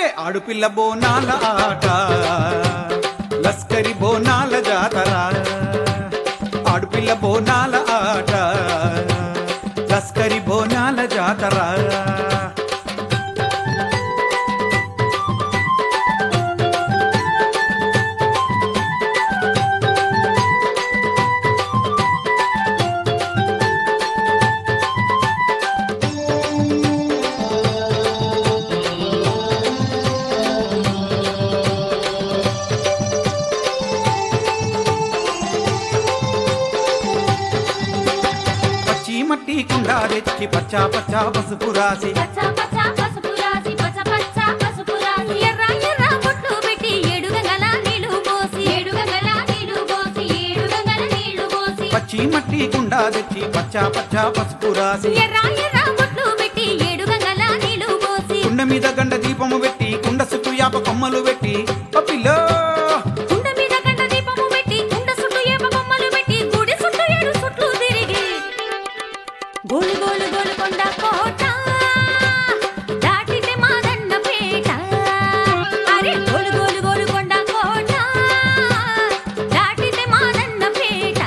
ఆడుపిల్ల బోనాల ఆట లస్కరి బోనాల జాతర ఆడుపిల్ల బోనాల ఆట లస్కరి బోనాల జాతర పచ్చి మట్టి కుండ తెచ్చి పచ్చా పచ్చా పసుపు రాసి పచ్చ పచ్చ పసుపు రాసి పచ్చ పచ్చ పసుపు రాసి ఎర్ర ఎర్ర బొట్లు పెట్టి ఏడు గంగల నీళ్లు పోసి ఏడు గంగల నీళ్లు పోసి ఏడు గంగల నీళ్లు పోసి పచ్చి మట్టి కుండ తెచ్చి పచ్చా పచ్చా పసుపు రాసి ఎర్ర ఎర్ర బొట్లు పెట్టి ఏడు గంగల నీళ్లు పోసి కుండ మీద గండ దీపము పెట్టి కుండ చుట్టూ యాప కొమ్మలు పెట్టి పప్పిలో కుండ మీద గంట దీపము పెట్టి కుండ చుట్టూ ఏప బొమ్మలు పెట్టి గుడి చుట్టూ ఏడు చుట్లు తిరిగి గోలు గోలు గోలు కొండ కోట దాటితే మాదన్న పేట అరే గోలు గోలు గోలు కొండ కోట దాటితే మాదన్న పేట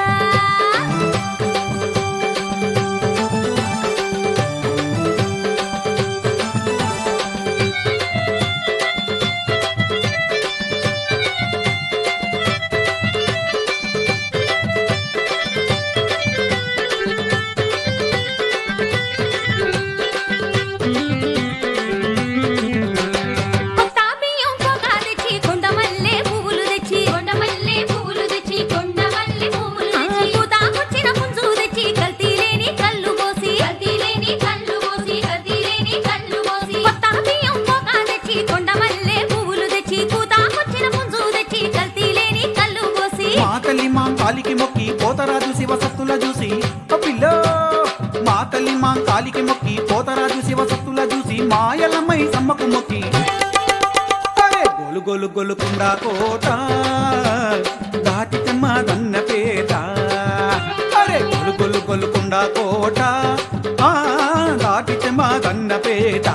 కొత్త బియ్యం పొగ తెచ్చి కొండ మల్లె పువ్వులు తెచ్చి కొండ మల్లె పువ్వులు తెచ్చి కొండ మల్లె పువ్వులు తెచ్చి పూతాకొచ్చిన పుంజు తెచ్చి కల్తీ లేని కళ్ళు పోసి కల్తీ లేని కళ్ళు పోసి కల్తీ లేని కళ్ళు పోసి కొత్త బియ్యం పొగ తెచ్చి కొండ మల్లె పువ్వులు తెచ్చి పూతాకొచ్చిన పుంజు తెచ్చి కల్తీ లేని కళ్ళు పోసి మా తల్లి మా కాలికి మొక్కి పోతరాజు శివసత్తుల చూసి పప్పిలో మా తల్లి మా కాలికి మొక్కి పోతరాజు శివసత్తుల చూసి మాయలమ్మై సమ్మకు మొక్కి అరే గోలు గోలు గోలుకుండా కోట దాటితే మా దన్న పేట అరే గోలు గోలు గోలుకుండా కోట ఆ దాటితే మా దన్న పేట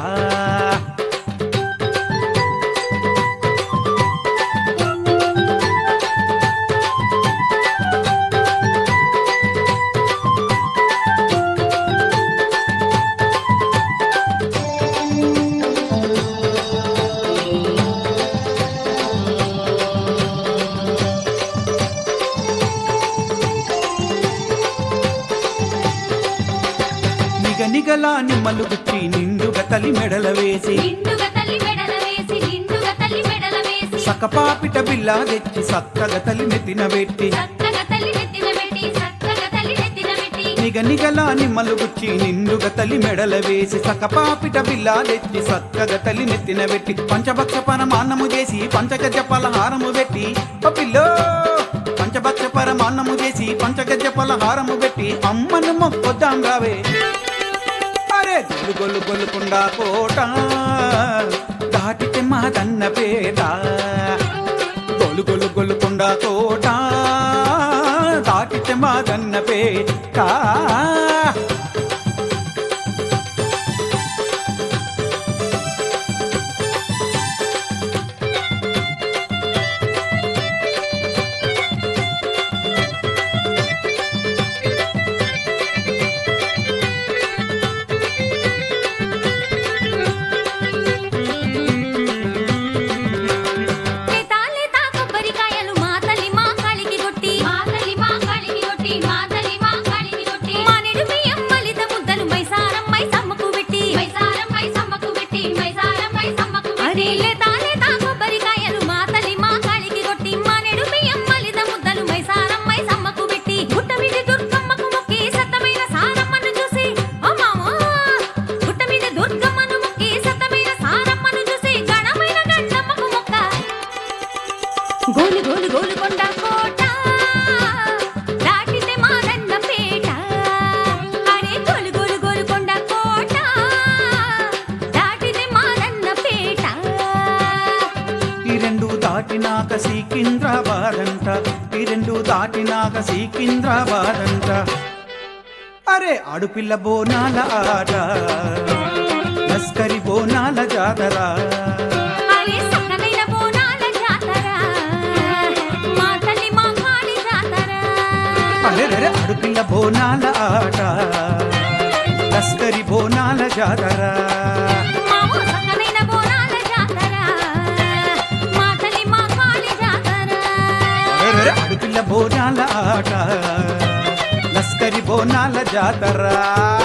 నిగ నిగలా నిమ్మలు గుచ్చి నిండుగా తలి మెడల వేసి నిండుగా తల్లి మెడల వేసి నిండుగా తల్లి మెడల వేసి సకపాపిట బిల్ల తెచ్చి సక్కగా తలి నెత్తిన పెట్టి చక్కగా తల్లి నెత్తిన పెట్టి చక్కగా తల్లి నెత్తిన పెట్టి నిగ నిగలా నిమ్మలు గుచ్చి నిండుగా తలి మెడల వేసి సకపాపిట బిల్ల తెచ్చి సక్కగా తలి నెత్తిన పెట్టి పంచభక్ష పరమాన్నము చేసి పంచగజ పలహారము పెట్టి పపిల్లో పంచభక్ష పరమాన్నము చేసి పంచగజ పలహారము పెట్టి అమ్మను మొక్కొద్దాం రావే అరే గొల్లు గొల్లు గొల్లుకుండా కోట దాటితే మా దన్న పేట గొల్లు గొల్లు గొల్లుకుండా కోట దాటితే మా దన్న పేట లేత లేత కొబ్బరికాయలు మా తల్లి మా కాలికి కొట్టి మా తల్లి మా కాలికి కొట్టి మా తల్లి మా కాలికి కొట్టి మానేడు బియ్యం మలిత ముద్దలు మైసారం మై సమ్మకు పెట్టి మైసారం మై సమ్మకు పెట్టి మైసారం మై సమ్మకు పెట్టి లేత లేత కొబ్బరికాయలు మా తల్లి మా కాలికి కొట్టి మానేడు బియ్యం మలిత ముద్దలు మైసారం మై సమ్మకు పెట్టి గుట్ట మీద దుర్గమ్మకు మొక్కి సత్తమైన సారమ్మను చూసి అమ్మమ్మో గుట్ట మీద దుర్గమ్మను మొక్కి సత్తమైన సారమ్మను చూసి గణమైన గండమ్మకు మొక్క గోలు గోలు గోలు కొండ కోట దాటితే మాదన్న పేట అరే గోలు గోలు గోలు కొండ కోట దాటితే మాదన్న పేట ఈ రెండు దాటినాక సికింద్రాబాద్ అంట ఈ రెండు దాటినాక సికింద్రాబాద్ అంట అరే ఆడుపిల్ల బోనాల ఆట లస్కరి బోనాల జాతర అడుపిల్ల బోనాల ఆట లస్కరి బోనాల జాతర మావో సక్కనైన బోనాల జాతర మా తల్లి మా కాళి జాతర అరెరెరె, అడుపిల్ల బోనాల ఆట లస్కరి బోనాల జాతర